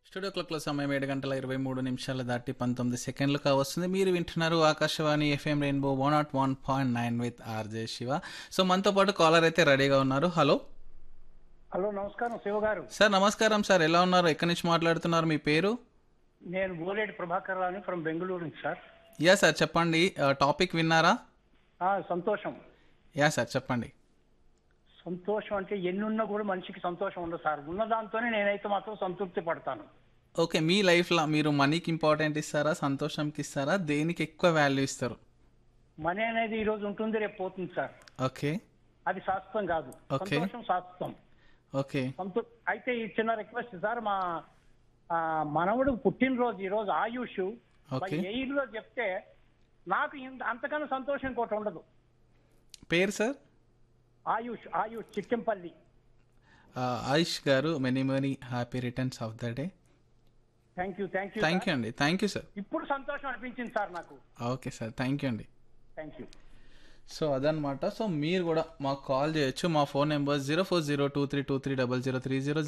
Studio క్లాక్లో సమయం ఏడు గంటల ఇరవై మూడు నిమిషాల దాటి పంతొమ్మిది సెకండ్లు కావస్తుంది మీరు వింటున్నారు Akashvani FM rainbow one not one point nine with RJ Shiva so మనతో పాటు కాలర్ అయితే రెడీగా ఉన్నారు హలో హలో నమస్కారం శివ గారు సార్ నమస్కారం సార్ ఎలా ఉన్నారు ఎక్కడి నుంచి మాట్లాడుతున్నారు మీ పేరు నేను బోలేటి ప్రభాకర్ రావుని ఫ్రమ్ బెంగళూరు నుంచి సార్ యా సార్ చెప్పండి టాపిక్ విన్నారా ఆ, సంతోషం యా సార్ చెప్పండి సంతోషం అంటే ఎన్నున్నా కూడా మనిషికి సంతోషం ఉండదు సార్ ఉన్న దాంతోనే నేనైతే మాత్రం సంతృప్తి పడతాను ఓకే మీ లైఫ్లో మీరు మనీకి ఇంపార్టెంట్ ఇస్తారా సంతోషంకి ఇస్తారా దేనికి ఎక్కువ వాల్యూ ఇస్తారు మనీ అనేది ఈ రోజు ఉంటుంది రేపు పోతుంది సార్ ఓకే అది శాశ్వతం కాదు Okay. సంతోషం శాశ్వతం ఓకే సంతో అయితే ఈ చిన్న రిక్వెస్ట్ సార్ మా ఆ, మనవడు పుట్టినరోజు ఈ రోజు ఆయుష్ Okay. ఎయిట్ లో చెప్తే నాకు ఇంత అంతకన్నా సంతోషం ఇంకోటి ఉండదు పేరు సార్ ఆయుష్ ఆయుష్ చిక్కెంపల్లి ఆయుష్ గారు many many happy returns of the day thank you thank you thank you అండి థ్యాంక్ యూ సార్ ఇప్పుడు సంతోషం అనిపించింది సార్ నాకు ఓకే సార్ థ్యాంక్ యూ అండి థ్యాంక్ యూ సో అదనమాట సో మీరు కూడా మాకు కాల్ చేయొచ్చు మా phone number zero four zero two three two three double zero three zero